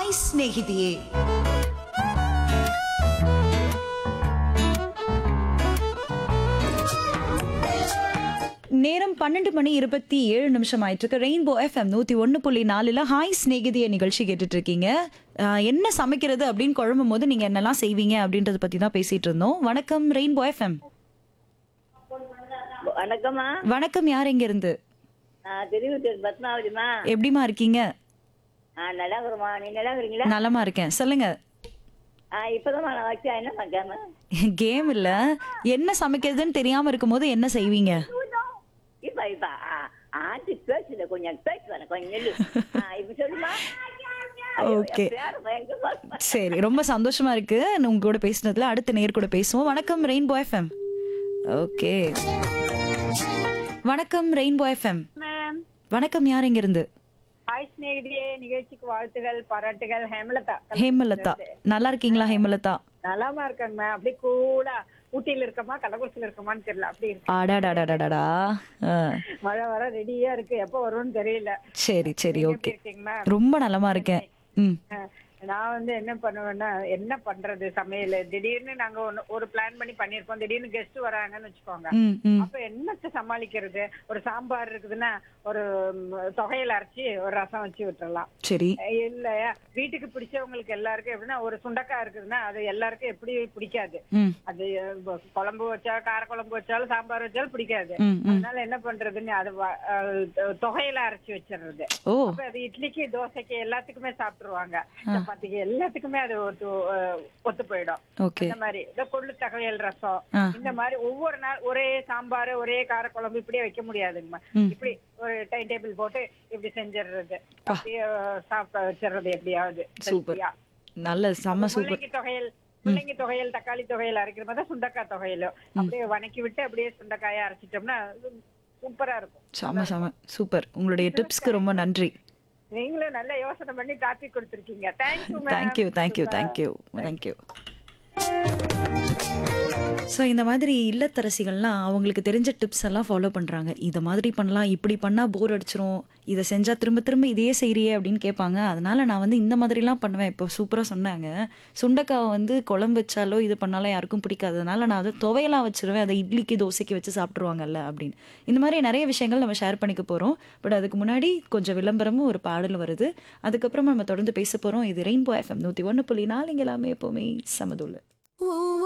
Hi ಸ್ನೇಹಿತೆಯೇ நேரம் பன்னெண்டு மணி இருபத்தி ஏழு நிமிஷம் ஆயிட்டு இருக்கு ரெயின்போ எஃப்எம் நூத்தி ஒன்னு புள்ளி நாலுல ஹாய் ஸ்நேகிதிய நிகழ்ச்சி கேட்டுட்டு இருக்கீங்க ஆஹ் என்ன சமைக்கிறது அப்படின்னு குழம்பும் போது நீங்க என்னெல்லாம் செய்வீங்க அப்படின்றத பத்தி தான் பேசிட்டு இருந்தோம் வணக்கம் ரெயின்போ எஃப்எம் வணக்கம்மா வணக்கம் யார் எங்க இருந்து நான் திருவிட்டூர் பத்மாவதிமா எப்படிமா இருக்கீங்க ஆ நல்லா இருக்கிறோமா நீ நல்லா இருக்கிறீங்களா நலமா இருக்கேன் சொல்லுங்க ஆ இப்போதான் நான் வச்சா என்ன பண்ணாம கேம் இல்ல என்ன சமைக்கிறதுன்னு தெரியாம இருக்கும்போது என்ன செய்வீங்க இப்ப இப்ப ஆ, ஆண்டி பேசுல கொஞ்சம் பேச்சு வரேன் கொஞ்சம் நெல்லு ஆ, இப்ப சொல்லுமா Okay. சரி ரொம்ப சந்தோஷமா இருக்கு உங்க கூட பேசினதுல அடுத்த நேர் கூட பேசுவோம் வணக்கம் ரெயின்போ எஃப்எம் ஓகே வணக்கம் ரெயின்போ எஃப்எம் மேம் வணக்கம் யார் எங்க இருந்து ஹாய் ஸ்நேகிதியே நிகழ்ச்சிக்கு வாழ்த்துகள் பாராட்டுகள் ஹேமலதா ஹேமலதா நல்லா இருக்கீங்களா ஹேமலதா நலமா இருக்காங்க மேம் அப்படியே கூலா ஊட்டியில இருக்கமா கள்ளக்குறிச்சியில இருக்கமான்னு தெரியல அப்படி இருக்கு அடாடாடாடாடா ஆ, மழை வர ரெடியா இருக்கு எப்போ வரும்னு தெரியல சரி சரி எப்படி ஓகே இருக்கீங்க மேம் ரொம்ப நலமா இருக்கேன் ம் அஹ், நான் வந்து என்ன பண்ணுவேன்னா என்ன பண்றது சமையல் திடீர்னு நாங்க ஒண்ணு- ஒரு பிளான் பண்ணி பண்ணிருக்கோம் திடீர்னு கெஸ்ட் வராங்கன்னு வச்சுக்கோங்க ம் ம் அப்ப என்னத்த சமாளிக்கிறது ஒரு சாம்பார் இருக்குதுன்னா ஒரு ம், தொகையில அரைச்சி ஒரு ரசம் வச்சு விட்டுறலாம் சரி இல்ல வீட்டுக்கு பிடிச்சவங்களுக்கு எல்லாருக்கும் எப்படின்னா ஒரு சுண்டக்காய் இருக்குதுன்னா அது எல்லாருக்கும் எப்படி பிடிக்காது ம் அது அஹ், குழம்பு வச்சா கார குழம்பு வச்சாலும் சாம்பார் வச்சாலும் பிடிக்காது ம் ம் அதனால என்ன பண்றதுன்னு அது வ- அஹ், தொகையில அரைச்சு வச்சிடுறது ஓ அப்ப அது இட்லிக்கு தோசைக்கு எல்லாத்துக்குமே சாப்பிட்டுருவாங்க சப்பாத்திக்கு எல்லாத்துக்குமே அது ஒத்து அஹ், ஒத்து போயிடும் ஓகே இந்த மாதிரி இந்த கொள்ளு தகவல் ரசம் ஆ. இந்த மாதிரி ஒவ்வொரு நாள் ஒரே சாம்பார் ஒரே காரக்குழம்பு இப்படியே வைக்க முடியாதுங்கம்மா ம். இப்படி ஒரு டைம் டேபிள் போட்டு இப்படி செஞ்சிடுறது அப்படியே சாப்பிட வச்சிடுறது எப்படியாவது சூப்பர் healthy-ஆ. நல்ல செம்ம சூப்பர் முள்ளங்கி தொகையல் முள்ளங்கி தொகையல் தக்காளி தொகையல் அரைக்கிற மாதிரி தான் சுண்டக்காய் தொகையலும் அப்படியே வணக்கி விட்டு அப்படியே சுண்டக்காயை அரைச்சிட்டோம்னா சூப்பரா இருக்கும் செம்ம செம்ம சூப்பர் உங்களுடைய டிப்ஸ்க்கு ரொம்ப நன்றி நீங்களும் நல்ல யோசனை பண்ணி டாபிக் கொடுத்துருக்கீங்க thank you thank you thank you thank you thank you so இந்த மாதிரி இல்லத்தரசிகள்லாம் அவங்களுக்கு தெரிஞ்ச டிப்ஸ் எல்லாம் ஃபாலோ பண்ணுறாங்க இதை மாதிரி பண்ணலாம் இப்படி பண்ணால் போர் அடிச்சிரும் இதை செஞ்சால் திரும்ப திரும்ப இதையே செய்கிறியே அப்படின்னு கேட்பாங்க அதனால நான் வந்து இந்த மாதிரிலாம் பண்ணுவேன் இப்போ சூப்பராக சொன்னாங்க சுண்டைக்காவை வந்து குழம்பு வச்சாலோ இது பண்ணாலும் யாருக்கும் பிடிக்காது அதனால நான் அதை துவையெல்லாம் வச்சிருவேன் அதை இட்லிக்கு தோசைக்கு வச்சு சாப்பிட்ருவாங்கல்ல அப்படின்னு இந்த மாதிரி நிறைய விஷயங்கள் நம்ம ஷேர் பண்ணிக்க போகிறோம் பட் அதுக்கு முன்னாடி கொஞ்சம் விளம்பரமும் ஒரு பாடல் வருது அதுக்கப்புறமா நம்ம தொடர்ந்து பேச போகிறோம் இது ரெயின்போ எஃப்எம் நூற்றி ஒன்று புள்ளி நாலு இங்கே எல்லாமே எப்போவுமே சமதுள்ள